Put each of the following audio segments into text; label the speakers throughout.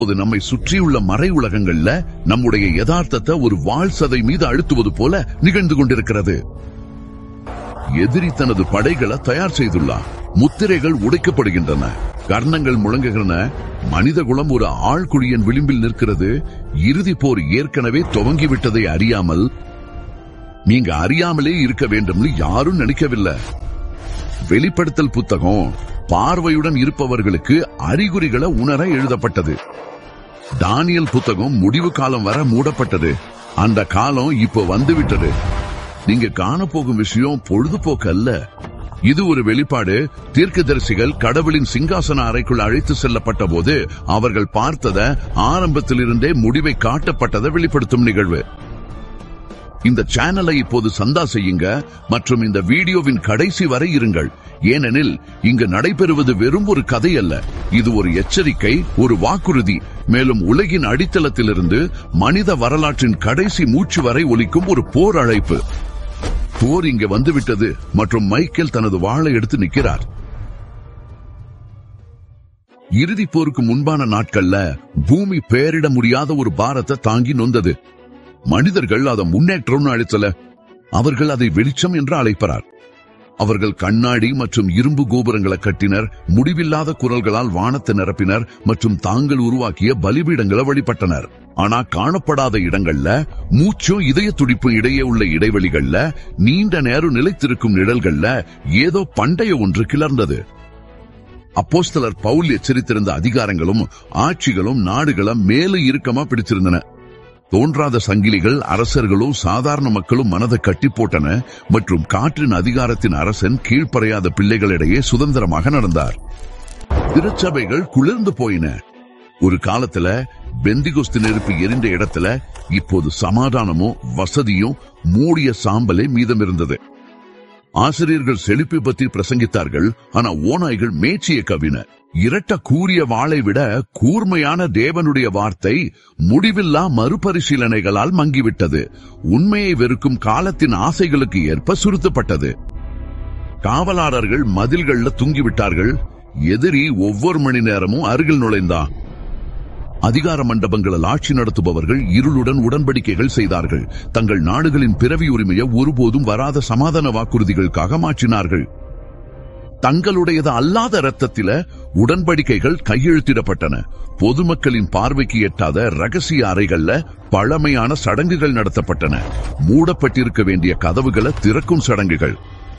Speaker 1: இப்போது நம்மை சுற்றியுள்ள மறை உலகங்கள்ல நம்முடைய யதார்த்தத்தை ஒரு வாள் சதை மீது அழுத்துவது போல நிகழ்ந்து கொண்டிருக்கிறது எதிரி தனது படைகளை தயார் செய்துள்ளார் முத்திரைகள் உடைக்கப்படுகின்றன கர்ணங்கள் முழங்குகின்றன மனித குலம் ஒரு ஆழ்குழியின் விளிம்பில் நிற்கிறது இறுதி போர் ஏற்கனவே துவங்கிவிட்டதை அறியாமல் நீங்க அறியாமலே இருக்க வேண்டும்னு யாரும் நினைக்கவில்லை வெளிப்படுத்தல் புத்தகம் பார்வையுடன் இருப்பவர்களுக்கு அறிகுறிகளை உணர எழுதப்பட்டது தானியல் புத்தகம் முடிவு காலம் வர மூடப்பட்டது அந்த காலம் இப்போ வந்துவிட்டது நீங்க காணப்போகும் விஷயம் பொழுதுபோக்கு அல்ல இது ஒரு வெளிப்பாடு தீர்க்கதரிசிகள் கடவுளின் சிங்காசன அறைக்குள் அழைத்து செல்லப்பட்ட போது அவர்கள் பார்த்தத ஆரம்பத்திலிருந்தே முடிவை காட்டப்பட்டதை வெளிப்படுத்தும் நிகழ்வு இந்த சேனலை இப்போது சந்தா செய்யுங்க மற்றும் இந்த வீடியோவின் கடைசி வரை இருங்கள் ஏனெனில் இங்கு நடைபெறுவது வெறும் ஒரு கதை அல்ல இது ஒரு எச்சரிக்கை ஒரு வாக்குறுதி மேலும் உலகின் அடித்தளத்திலிருந்து மனித வரலாற்றின் கடைசி மூச்சு வரை ஒலிக்கும் ஒரு போர் அழைப்பு போர் இங்க வந்துவிட்டது மற்றும் மைக்கேல் தனது வாளை எடுத்து நிற்கிறார் இறுதி போருக்கு முன்பான நாட்கள்ல பூமி பெயரிட முடியாத ஒரு பாரத்தை தாங்கி நொந்தது மனிதர்கள் அதை முன்னேற்றம்னு அழைத்தல அவர்கள் அதை வெளிச்சம் என்று அழைப்பறார் அவர்கள் கண்ணாடி மற்றும் இரும்பு கோபுரங்களை கட்டினர் முடிவில்லாத குரல்களால் வானத்தை நிரப்பினர் மற்றும் தாங்கள் உருவாக்கிய பலிபீடங்களை வழிபட்டனர் ஆனா காணப்படாத இடங்கள்ல மூச்சும் இதய துடிப்பும் இடையே உள்ள இடைவெளிகள்ல நீண்ட நேரம் நிலைத்திருக்கும் நிழல்கள்ல ஏதோ பண்டைய ஒன்று கிளர்ந்தது அப்போஸ்தலர் பவுல் எச்சரித்திருந்த அதிகாரங்களும் ஆட்சிகளும் நாடுகளும் மேலும் இறுக்கமா பிடிச்சிருந்தன தோன்றாத சங்கிலிகள் அரசர்களும் சாதாரண மக்களும் மனதை கட்டி போட்டன மற்றும் காற்றின் அதிகாரத்தின் அரசன் கீழ்ப்பறையாத பிள்ளைகளிடையே சுதந்திரமாக நடந்தார் திருச்சபைகள் குளிர்ந்து போயின ஒரு காலத்துல பெந்திகுஸ்து நெருப்பு எரிந்த இடத்துல இப்போது சமாதானமும் வசதியும் மூடிய சாம்பலே மீதம் இருந்தது ஆசிரியர்கள் செழிப்பை பற்றி பிரசங்கித்தார்கள் ஆனா ஓநாய்கள் மேய்ச்சிய கவின இரட்ட கூறிய வாளை விட கூர்மையான தேவனுடைய வார்த்தை முடிவில்லா மறுபரிசீலனைகளால் மங்கிவிட்டது உண்மையை வெறுக்கும் காலத்தின் ஆசைகளுக்கு ஏற்ப சுருத்தப்பட்டது காவலாளர்கள் மதில்கள்ல தூங்கிவிட்டார்கள் எதிரி ஒவ்வொரு மணி நேரமும் அருகில் நுழைந்தான் அதிகார மண்டபங்களில் ஆட்சி நடத்துபவர்கள் இருளுடன் உடன்படிக்கைகள் செய்தார்கள் தங்கள் நாடுகளின் பிறவி உரிமையை ஒருபோதும் வராத சமாதான வாக்குறுதிகளுக்காக மாற்றினார்கள் தங்களுடையது அல்லாத இரத்தத்தில உடன்படிக்கைகள் கையெழுத்திடப்பட்டன பொதுமக்களின் பார்வைக்கு எட்டாத ரகசிய அறைகள்ல பழமையான சடங்குகள் நடத்தப்பட்டன மூடப்பட்டிருக்க வேண்டிய கதவுகளை திறக்கும் சடங்குகள்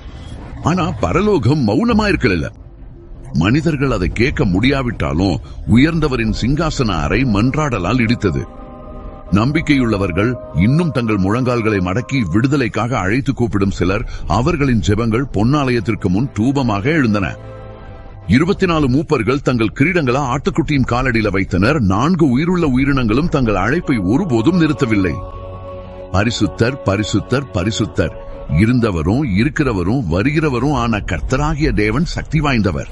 Speaker 1: ஆனா பரலோகம் மௌனமா இருக்கல மனிதர்கள் அதை கேட்க முடியாவிட்டாலும் உயர்ந்தவரின் சிங்காசன அறை மன்றாடலால் இடித்தது நம்பிக்கையுள்ளவர்கள் இன்னும் தங்கள் முழங்கால்களை மடக்கி விடுதலைக்காக அழைத்து கூப்பிடும் சிலர் அவர்களின் ஜெபங்கள் பொன்னாலயத்திற்கு முன் தூபமாக எழுந்தன இருபத்தி நாலு மூப்பர்கள் தங்கள் கிரீடங்களை ஆட்டுக்குட்டியின் காலடியில வைத்தனர் நான்கு உயிருள்ள உயிரினங்களும் தங்கள் அழைப்பை ஒருபோதும் நிறுத்தவில்லை பரிசுத்தர் பரிசுத்தர் பரிசுத்தர் இருந்தவரும் இருக்கிறவரும் வருகிறவரும் ஆன கர்த்தராகிய தேவன் சக்தி வாய்ந்தவர்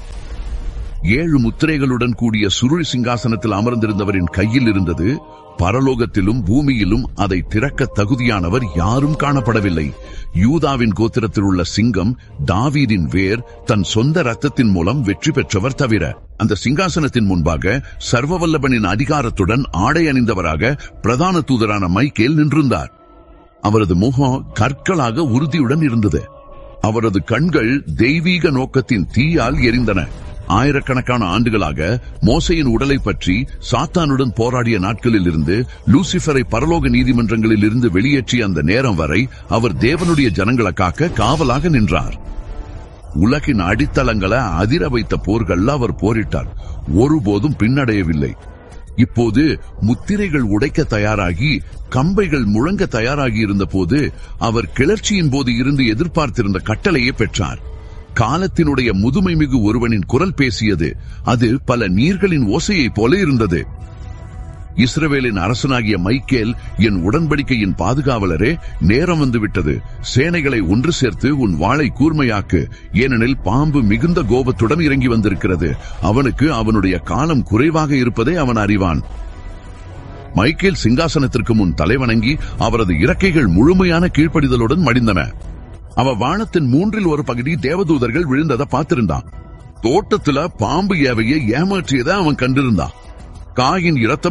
Speaker 1: ஏழு முத்திரைகளுடன் கூடிய சுருள் சிங்காசனத்தில் அமர்ந்திருந்தவரின் கையில் இருந்தது பரலோகத்திலும் பூமியிலும் அதை திறக்க தகுதியானவர் யாரும் காணப்படவில்லை யூதாவின் கோத்திரத்தில் உள்ள சிங்கம் தாவீதின் வேர் தன் சொந்த ரத்தத்தின் மூலம் வெற்றி பெற்றவர் தவிர அந்த சிங்காசனத்தின் முன்பாக சர்வவல்லபனின் அதிகாரத்துடன் ஆடை அணிந்தவராக பிரதான தூதரான மைக்கேல் நின்றிருந்தார் அவரது முகம் கற்களாக உறுதியுடன் இருந்தது அவரது கண்கள் தெய்வீக நோக்கத்தின் தீயால் எரிந்தன ஆயிரக்கணக்கான ஆண்டுகளாக மோசையின் உடலை பற்றி சாத்தானுடன் போராடிய நாட்களில் இருந்து லூசிபரை பரலோக நீதிமன்றங்களில் இருந்து வெளியேற்றிய அந்த நேரம் வரை அவர் தேவனுடைய ஜனங்களை காக்க காவலாக நின்றார் உலகின் அடித்தளங்களை அதிர வைத்த போர்கள்ல அவர் போரிட்டார் ஒருபோதும் பின்னடையவில்லை இப்போது முத்திரைகள் உடைக்க தயாராகி கம்பைகள் முழங்க தயாராகி இருந்த போது அவர் கிளர்ச்சியின் போது இருந்து எதிர்பார்த்திருந்த கட்டளையை பெற்றார் காலத்தினுடைய முதுமை மிகு ஒருவனின் குரல் பேசியது அது பல நீர்களின் ஓசையைப் போல இருந்தது இஸ்ரவேலின் அரசனாகிய மைக்கேல் என் உடன்படிக்கையின் பாதுகாவலரே நேரம் வந்துவிட்டது சேனைகளை ஒன்று சேர்த்து உன் வாளை கூர்மையாக்கு ஏனெனில் பாம்பு மிகுந்த கோபத்துடன் இறங்கி வந்திருக்கிறது அவனுக்கு அவனுடைய காலம் குறைவாக இருப்பதை அவன் அறிவான் மைக்கேல் சிங்காசனத்திற்கு முன் தலைவணங்கி அவரது இறக்கைகள் முழுமையான கீழ்ப்படிதலுடன் மடிந்தன அவ வானத்தின் மூன்றில் ஒரு பகுதி தேவதூதர்கள் விழுந்ததை பார்த்திருந்தான் தோட்டத்துல பாம்பு ஏவையை ஏமாற்றியதை அவன் கண்டிருந்தான் காயின் இரத்தம்